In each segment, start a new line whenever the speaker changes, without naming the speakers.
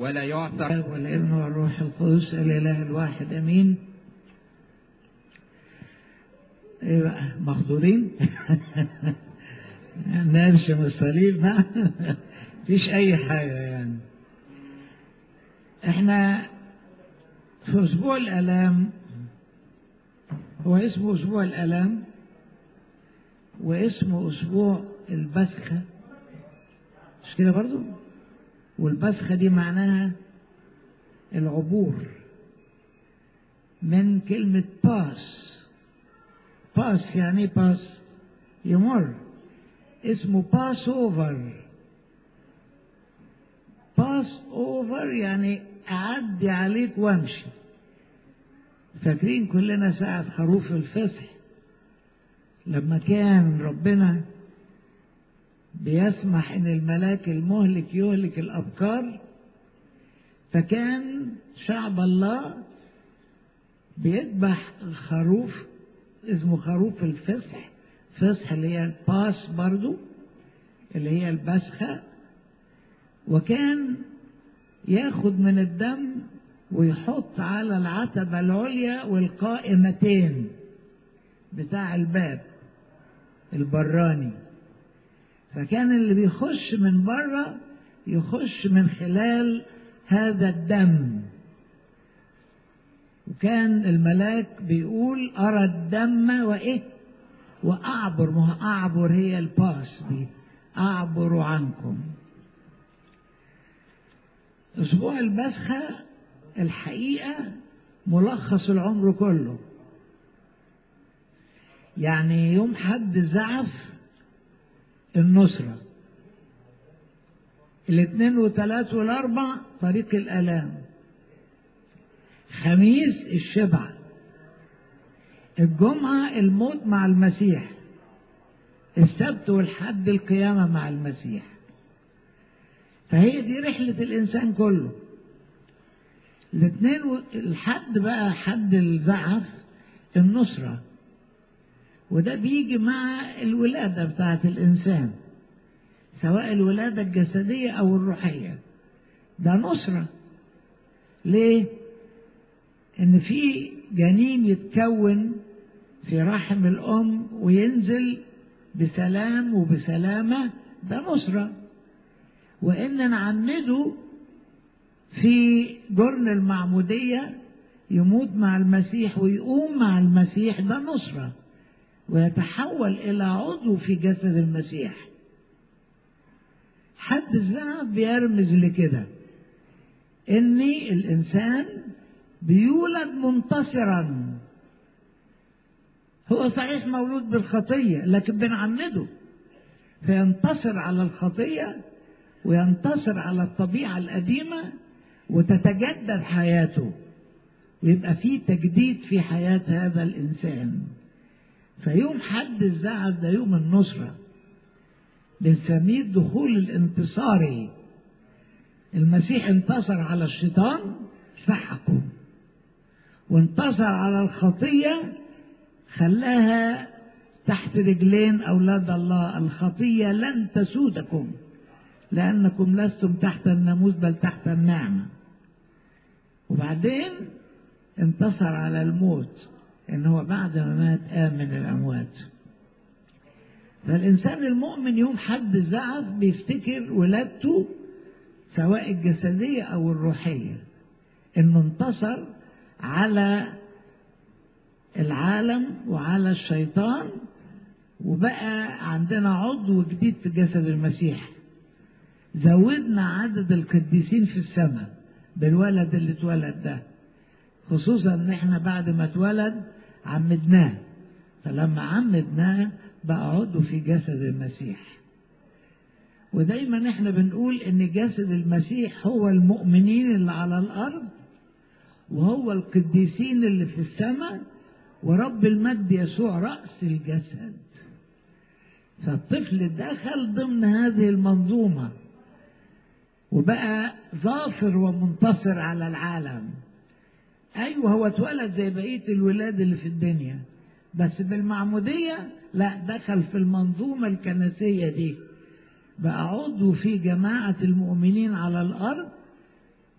ولا يعثر
الاب والابن والروح القدس الاله الواحد امين ايه بقى مخضورين نرسم الصليب بقى مفيش اي حاجه يعني احنا في اسبوع الالام هو اسمه اسبوع الالام واسمه اسبوع البسخه مش كده برضو والبسخه دي معناها العبور من كلمه باس باس يعني باس يمر اسمه باس اوفر باس اوفر يعني اعدي عليك وامشي فاكرين كلنا ساعة خروف الفصح لما كان ربنا بيسمح ان الملاك المهلك يهلك الابكار فكان شعب الله بيذبح الخروف اسمه خروف الفصح فصح اللي هي الباس برضو اللي هي البسخة وكان ياخد من الدم ويحط على العتبة العليا والقائمتين بتاع الباب البراني فكان اللي بيخش من بره يخش من خلال هذا الدم وكان الملاك بيقول أرى الدم وإيه وأعبر ما هو أعبر هي الباس دي أعبر عنكم أسبوع البسخة الحقيقة ملخص العمر كله يعني يوم حد الزعف النصرة الاثنين والثلاث والأربع طريق الآلام خميس الشبع الجمعة الموت مع المسيح السبت والحد القيامة مع المسيح فهي دي رحلة الإنسان كله الاثنين الحد بقى حد الزعف النصرة وده بيجي مع الولادة بتاعت الإنسان سواء الولادة الجسدية أو الروحية ده نصرة ليه؟ إن في جنين يتكون في رحم الأم وينزل بسلام وبسلامة ده نصرة وإن نعمده في جرن المعمودية يموت مع المسيح ويقوم مع المسيح ده نصرة ويتحول إلى عضو في جسد المسيح حد الزعف بيرمز لكده إن الإنسان بيولد منتصرا هو صحيح مولود بالخطية لكن بنعمده فينتصر على الخطية وينتصر على الطبيعة القديمة وتتجدد حياته ويبقى في تجديد في حياة هذا الإنسان فيوم حد الزعف ده يوم النصرة بنسميه الدخول الانتصاري المسيح انتصر على الشيطان سحقه وانتصر على الخطية خلاها تحت رجلين أولاد الله الخطية لن تسودكم لأنكم لستم تحت الناموس بل تحت النعمة وبعدين انتصر على الموت ان هو بعد ما مات قام من الاموات فالانسان المؤمن يوم حد الزعف بيفتكر ولادته سواء الجسديه او الروحيه انه انتصر على العالم وعلى الشيطان وبقى عندنا عضو جديد في جسد المسيح زودنا عدد القديسين في السماء بالولد اللي اتولد ده خصوصا ان احنا بعد ما اتولد عمدناه فلما عمدناه بقى عضو في جسد المسيح ودايما احنا بنقول ان جسد المسيح هو المؤمنين اللي على الارض وهو القديسين اللي في السماء ورب المجد يسوع رأس الجسد فالطفل دخل ضمن هذه المنظومة وبقى ظافر ومنتصر على العالم ايوه هو اتولد زي بقيه الولاد اللي في الدنيا بس بالمعموديه لا دخل في المنظومه الكنسيه دي بقى عضو في جماعه المؤمنين على الارض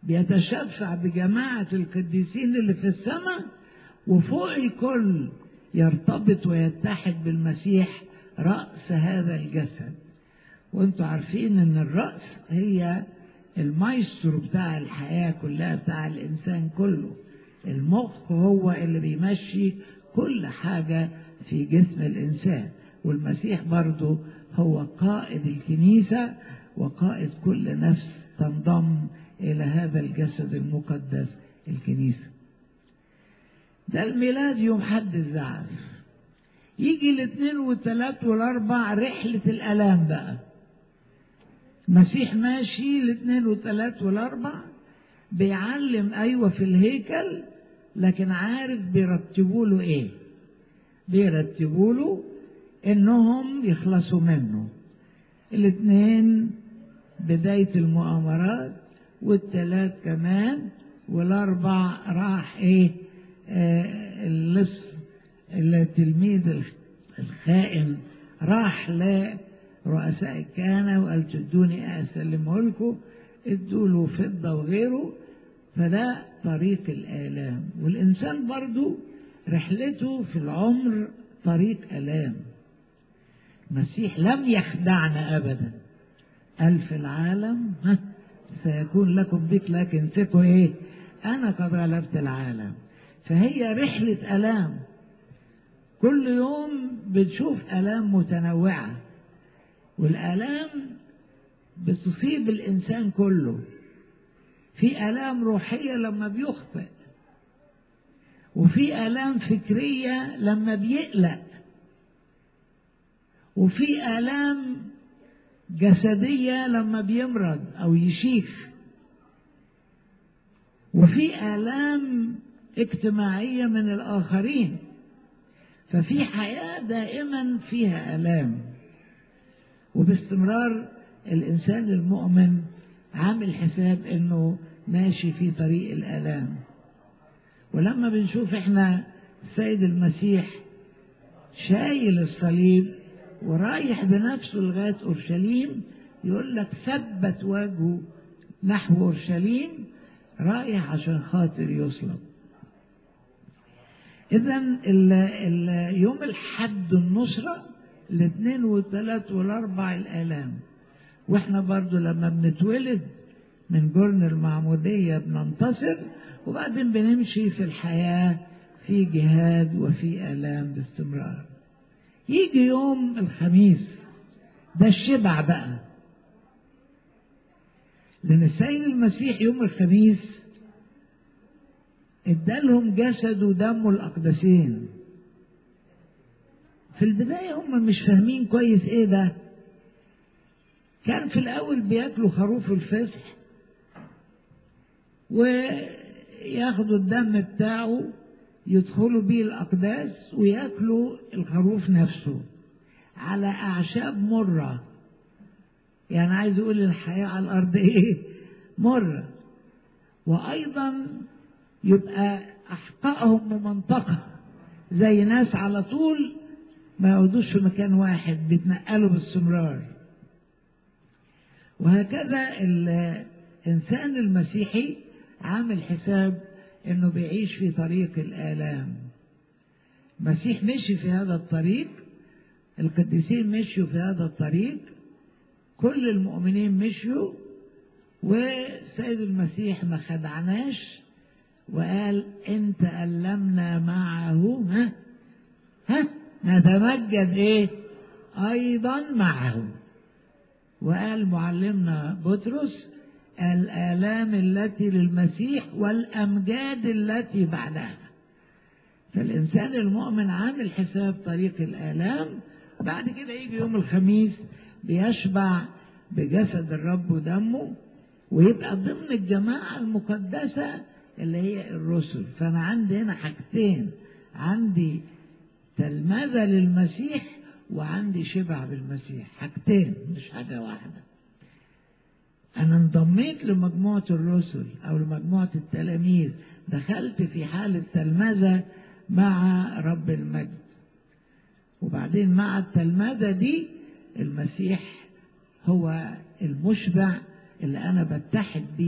بيتشفع بجماعة القديسين اللي في السماء وفوق الكل يرتبط ويتحد بالمسيح رأس هذا الجسد وانتوا عارفين ان الرأس هي المايسترو بتاع الحياة كلها بتاع الإنسان كله المخ هو اللي بيمشي كل حاجة في جسم الإنسان والمسيح برضه هو قائد الكنيسة وقائد كل نفس تنضم إلى هذا الجسد المقدس الكنيسة ده الميلاد يوم حد الزعل يجي الاثنين والثلاث والاربع رحلة الالام بقى المسيح ماشي الاثنين والثلاث والاربع بيعلم ايوه في الهيكل لكن عارف بيرتبوا له ايه بيرتبوا له انهم يخلصوا منه الاثنين بداية المؤامرات والثلاث كمان والاربع راح ايه آه اللص التلميذ الخائن راح لرؤساء الكهنة وقال تدوني أسلمه لكم ادوا له فضة وغيره فده طريق الآلام والإنسان برضو رحلته في العمر طريق آلام المسيح لم يخدعنا أبدا قال في العالم ها سيكون لكم بك لكن ثقوا ايه انا قد غلبت العالم فهي رحلة آلام كل يوم بنشوف آلام متنوعة والآلام بتصيب الإنسان كله في آلام روحية لما بيخطئ وفي آلام فكرية لما بيقلق وفي آلام جسدية لما بيمرض أو يشيخ وفي آلام اجتماعية من الآخرين ففي حياة دائما فيها آلام وباستمرار الإنسان المؤمن عامل حساب إنه ماشي في طريق الآلام ولما بنشوف إحنا السيد المسيح شايل الصليب ورايح بنفسه لغاية أورشليم يقول لك ثبت وجهه نحو أورشليم رايح عشان خاطر يصلب إذا يوم الحد النصرة الاثنين والثلاث والأربع الآلام وإحنا برضو لما بنتولد من جرن المعمودية بننتصر وبعدين بنمشي في الحياة في جهاد وفي آلام باستمرار يجي يوم الخميس ده الشبع بقى لأن السيد المسيح يوم الخميس ادالهم جسد ودمه الأقدسين في البداية هم مش فاهمين كويس ايه ده كان في الأول بياكلوا خروف الفسح وياخدوا الدم بتاعه يدخلوا بيه الأقداس وياكلوا الخروف نفسه على أعشاب مرة يعني عايز يقول الحياة على الأرض إيه مرة وأيضا يبقى أحقائهم بمنطقة زي ناس على طول ما يقعدوش في مكان واحد بيتنقلوا باستمرار وهكذا الإنسان المسيحي عامل حساب انه بيعيش في طريق الآلام المسيح مشي في هذا الطريق القديسين مشوا في هذا الطريق كل المؤمنين مشوا والسيد المسيح ما خدعناش وقال ان تألمنا معه ها ها نتمجد ايه ايضا معه وقال معلمنا بطرس الآلام التي للمسيح والأمجاد التي بعدها فالإنسان المؤمن عامل حساب طريق الآلام بعد كده يجي يوم الخميس بيشبع بجسد الرب ودمه ويبقى ضمن الجماعة المقدسة اللي هي الرسل فأنا عندي هنا حاجتين عندي تلمذة للمسيح وعندي شبع بالمسيح حاجتين مش حاجة واحدة أنا انضميت لمجموعة الرسل أو لمجموعة التلاميذ دخلت في حالة تلمذة مع رب المجد وبعدين مع التلمذة دي المسيح هو المشبع اللي أنا بتحد بيه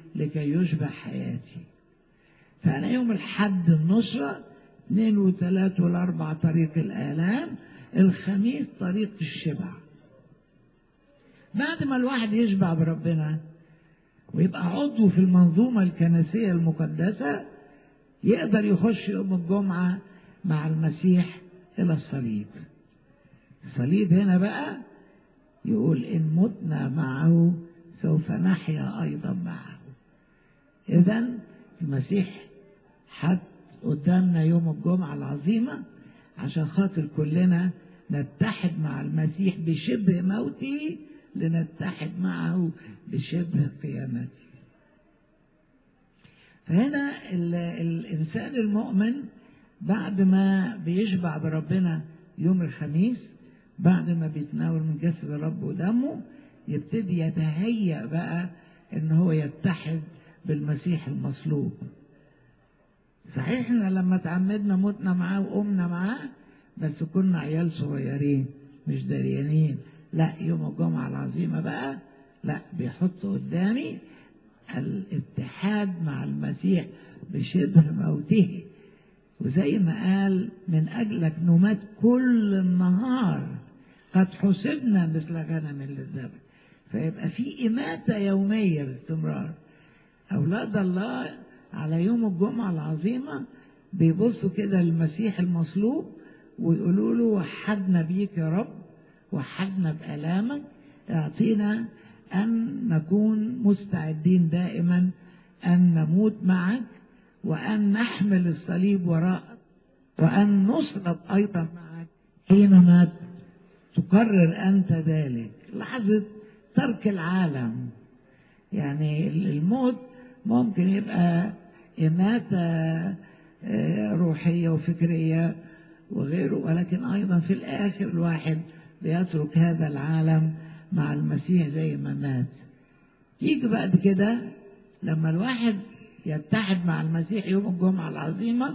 لكي يشبع حياتي فأنا يوم الحد النصرة اثنين وثلاث والأربع طريق الآلام الخميس طريق الشبع بعد ما الواحد يشبع بربنا ويبقى عضو في المنظومة الكنسية المقدسة يقدر يخش يوم الجمعة مع المسيح إلى الصليب الصليب هنا بقى يقول إن متنا معه سوف نحيا أيضا معه إذا المسيح حط قدامنا يوم الجمعة العظيمة عشان خاطر كلنا نتحد مع المسيح بشبه موته لنتحد معه بشبه قيامته فهنا الإنسان المؤمن بعد ما بيشبع بربنا يوم الخميس بعد ما بيتناول من جسد الرب ودمه يبتدي يتهيأ بقى ان هو يتحد بالمسيح المصلوب صحيح احنا لما تعمدنا متنا معاه وقمنا معاه بس كنا عيال صغيرين مش دريانين لا يوم الجمعة العظيمة بقى لا بيحط قدامي الاتحاد مع المسيح بشبه موته وزي ما قال من أجلك نمات كل النهار قد حسبنا مثل غنم للذبح فيبقى في إماتة يومية باستمرار أولاد الله على يوم الجمعة العظيمة بيبصوا كده للمسيح المصلوب ويقولوا له وحدنا بيك يا رب وحدنا بآلامك اعطينا أن نكون مستعدين دائما أن نموت معك وأن نحمل الصليب وراءك وأن نصلب أيضا معك حينما تقرر أنت ذلك لحظة ترك العالم يعني الموت ممكن يبقى إماتة روحية وفكرية وغيره ولكن أيضا في الآخر الواحد بيترك هذا العالم مع المسيح زي ما مات يجي بعد كده لما الواحد يتحد مع المسيح يوم الجمعة العظيمة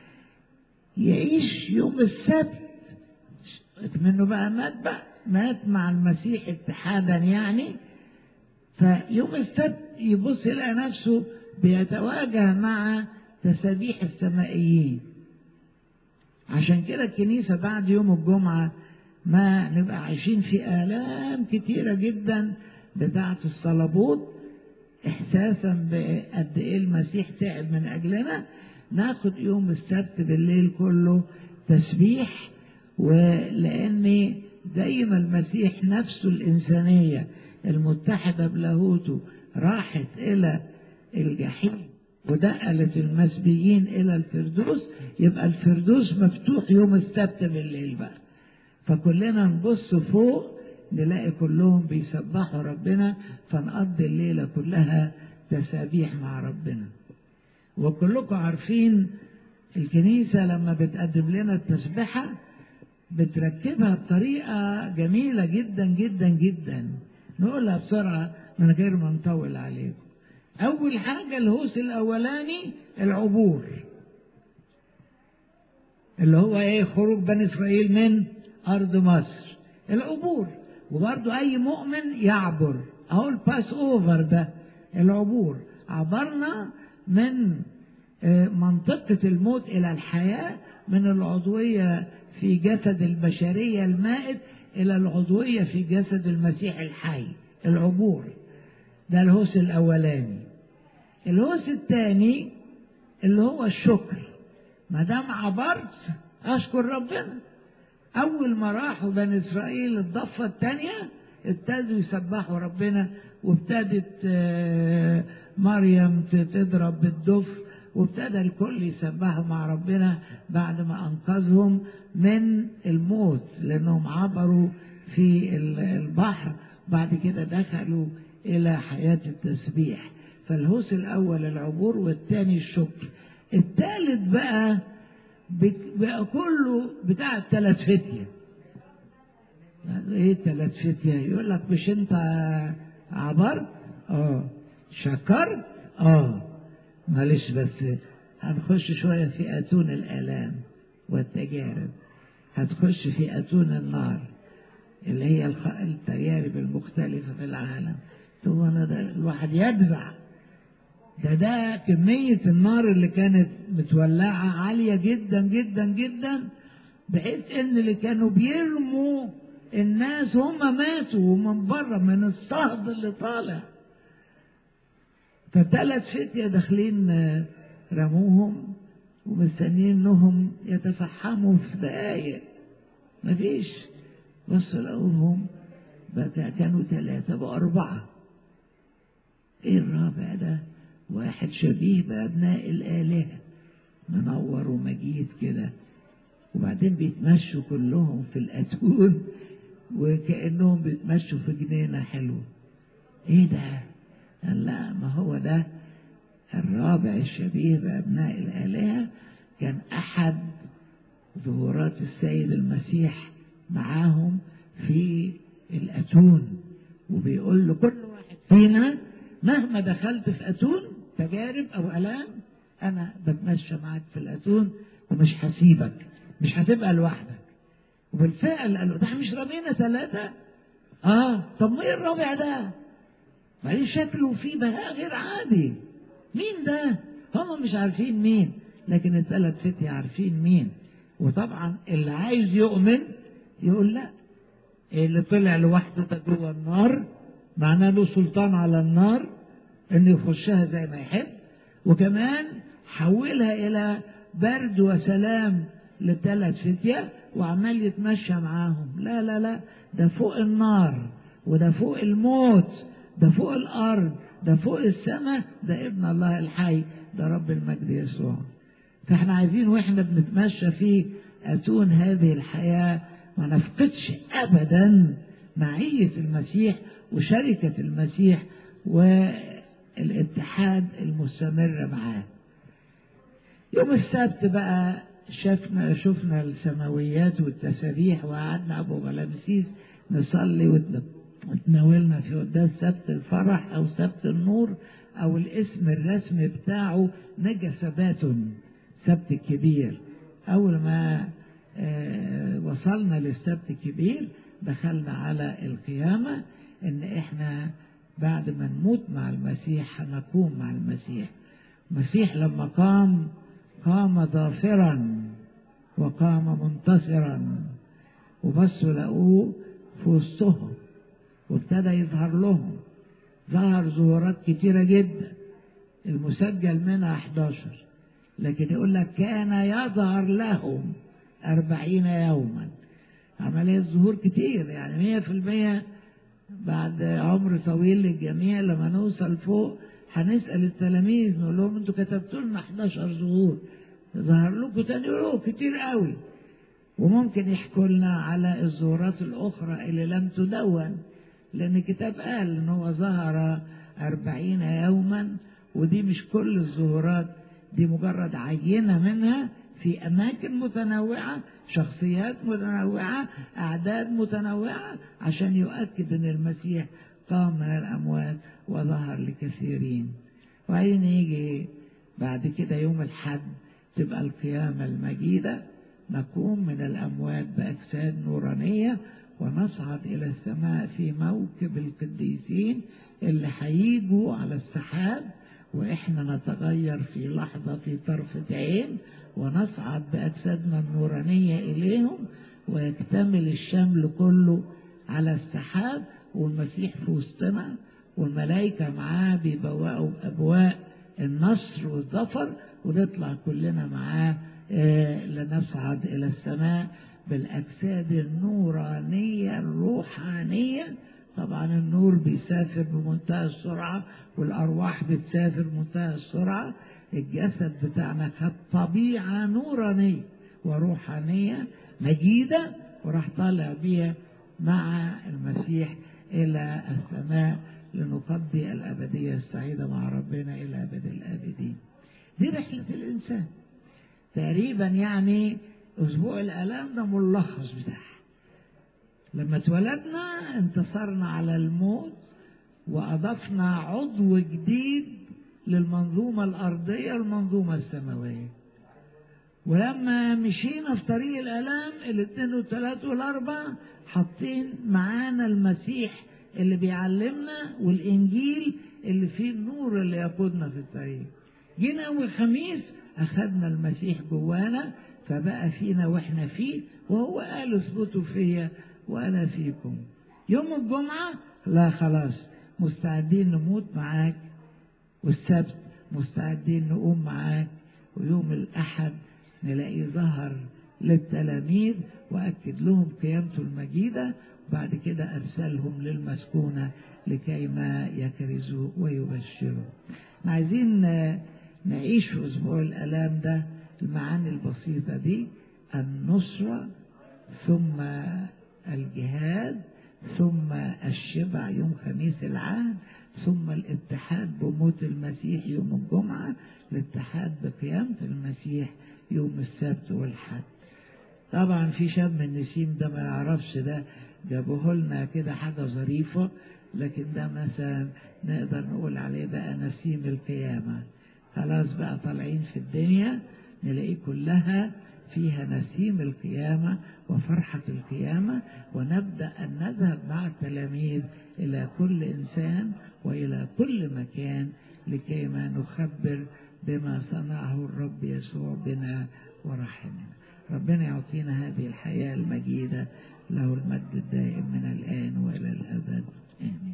يعيش يوم السبت منه بقى مات بقى مات مع المسيح اتحادا يعني فيوم السبت يبص يلاقي نفسه بيتواجه مع تسابيح السمائيين عشان كده الكنيسة بعد يوم الجمعة ما نبقى عايشين في آلام كتيرة جدا بتاعة الصلبوت إحساسا بقد إيه المسيح تعب من أجلنا ناخد يوم السبت بالليل كله تسبيح ولأن زي ما المسيح نفسه الإنسانية المتحدة بلاهوته راحت إلى الجحيم ودقلت المسبيين إلى الفردوس يبقى الفردوس مفتوح يوم السبت بالليل بقى فكلنا نبص فوق نلاقي كلهم بيسبحوا ربنا فنقضي الليلة كلها تسابيح مع ربنا وكلكم عارفين الكنيسة لما بتقدم لنا التسبحة بتركبها بطريقة جميلة جدا جدا جدا نقولها بسرعة من غير ما نطول عليكم أول حاجة الهوس الأولاني العبور اللي هو إيه خروج بني إسرائيل من أرض مصر العبور وبرضه أي مؤمن يعبر أهو الباس أوفر ده العبور عبرنا من منطقة الموت إلى الحياة من العضوية في جسد البشرية المائت إلى العضوية في جسد المسيح الحي العبور ده الهوس الأولاني الهوس الثاني اللي هو الشكر ما دام عبرت أشكر ربنا أول ما راحوا بني إسرائيل الضفة الثانية ابتدوا يسبحوا ربنا وابتدت مريم تضرب بالدف وابتدى الكل يسبحوا مع ربنا بعد ما أنقذهم من الموت لأنهم عبروا في البحر بعد كده دخلوا إلى حياة التسبيح فالهوس الأول العبور والثاني الشكر الثالث بقى بقى كله بتاع الثلاث فتية ايه الثلاث فتية يقول لك مش انت عبرت اه شكرت اه معلش بس هنخش شوية في أتون الآلام والتجارب هتخش في أتون النار اللي هي التجارب المختلفة في العالم ثم الواحد يجزع ده ده كمية النار اللي كانت متولعة عالية جدا جدا جدا بحيث ان اللي كانوا بيرموا الناس هم ماتوا من بره من الصهد اللي طالع فثلاث فتية داخلين رموهم ومستنيين انهم يتفحموا في دقايق مفيش بصوا لقوهم بقى كانوا ثلاثة بقوا أربعة إيه الرابع ده؟ واحد شبيه بأبناء الآلهة منور ومجيد كده وبعدين بيتمشوا كلهم في الأتون وكأنهم بيتمشوا في جنينة حلوة إيه ده؟ قال لا ما هو ده الرابع الشبيه بأبناء الآلهة كان أحد ظهورات السيد المسيح معاهم في الأتون وبيقول له كل واحد فينا مهما دخلت في أتون تجارب أو ألام أنا بتمشى معاك في الأتون ومش هسيبك مش هتبقى لوحدك وبالفعل قال له ده مش رمينا ثلاثة اه طب ما ايه الرابع ده؟ بعدين شكله فيه بهاء غير عادي مين ده؟ هم مش عارفين مين لكن الثلاث فتية عارفين مين وطبعا اللي عايز يؤمن يقول لا اللي طلع لوحده ده جوه النار معناه له سلطان على النار انه يخشها زي ما يحب وكمان حولها الى برد وسلام للثلاث فتية وعمال يتمشى معاهم لا لا لا ده فوق النار وده فوق الموت ده فوق الارض ده فوق السماء ده ابن الله الحي ده رب المجد يسوع فاحنا عايزين واحنا بنتمشى في اتون هذه الحياه ما نفقدش ابدا معيه المسيح وشركه المسيح والاتحاد المستمر معاه يوم السبت بقى شفنا شفنا السماويات والتسابيح وقعدنا ابو غلامسيس نصلي وتناولنا في قداس سبت الفرح او سبت النور او الاسم الرسمي بتاعه نجا سباتون سبت الكبير اول ما آه وصلنا للسبت الكبير دخلنا على القيامه ان احنا بعد ما نموت مع المسيح هنقوم مع المسيح المسيح لما قام قام ظافرا وقام منتصرا وبصوا لقوه في وسطهم وابتدى يظهر لهم ظهر ظهورات كتيرة جدا المسجل منها 11 لكن يقول لك كان يظهر لهم أربعين يوما عملية ظهور كتير يعني مية في المية بعد عمر طويل للجميع لما نوصل فوق هنسأل التلاميذ نقول لهم انتوا كتبتوا لنا 11 ظهور ظهر لكم تاني يقولوا كتير قوي وممكن يحكوا لنا على الظهورات الأخرى اللي لم تدون لأن الكتاب قال إن هو ظهر أربعين يوما ودي مش كل الظهورات دي مجرد عينة منها في أماكن متنوعة شخصيات متنوعة أعداد متنوعة عشان يؤكد أن المسيح قام من الأموات وظهر لكثيرين وبعدين يجي بعد كده يوم الحد تبقى القيامة المجيدة نقوم من الأموات بأجساد نورانية ونصعد إلى السماء في موكب القديسين اللي هيجوا على السحاب وإحنا نتغير في لحظة في طرفة عين ونصعد بأجسادنا النورانية إليهم ويكتمل الشمل كله على السحاب والمسيح في وسطنا والملائكة معاه بيبوقوا أبواء النصر والظفر ونطلع كلنا معاه آه لنصعد إلى السماء بالأجساد النورانية الروحانية طبعا النور بيسافر بمنتهى السرعة والأرواح بتسافر بمنتهى السرعة الجسد بتاعنا خد طبيعة نورانية وروحانية مجيدة وراح طالع بيها مع المسيح إلى السماء لنقضي الأبدية السعيدة مع ربنا إلى أبد الآبدين دي رحلة الإنسان تقريبا يعني أسبوع الآلام ده ملخص بتاعها لما اتولدنا انتصرنا على الموت وأضفنا عضو جديد للمنظومة الأرضية والمنظومة السماوية ولما مشينا في طريق الآلام الاثنين والثلاث والأربع حاطين معانا المسيح اللي بيعلمنا والإنجيل اللي فيه النور اللي يقودنا في الطريق جينا يوم الخميس أخذنا المسيح جوانا فبقى فينا وإحنا فيه وهو قال اثبتوا فيا وأنا فيكم يوم الجمعة لا خلاص مستعدين نموت معاك والسبت مستعدين نقوم معاك ويوم الأحد نلاقيه ظهر للتلاميذ وأكد لهم قيامته المجيدة وبعد كده أرسلهم للمسكونة لكي ما يكرزوا ويبشروا احنا عايزين نعيش في أسبوع الآلام ده المعاني البسيطة دي النصرة ثم الجهاد ثم الشبع يوم خميس العهد ثم الاتحاد بموت المسيح يوم الجمعة الاتحاد بقيامة المسيح يوم السبت والحد طبعا في شم النسيم ده ما يعرفش ده جابوه لنا كده حاجة ظريفة لكن ده مثلا نقدر نقول عليه بقى نسيم القيامة خلاص بقى طالعين في الدنيا نلاقيه كلها فيها نسيم القيامة وفرحة القيامة ونبدأ أن نذهب مع التلاميذ إلى كل إنسان وإلى كل مكان لكي ما نخبر بما صنعه الرب يسوع بنا ورحمنا ربنا يعطينا هذه الحياة المجيدة له المجد الدائم من الآن وإلى الأبد آمين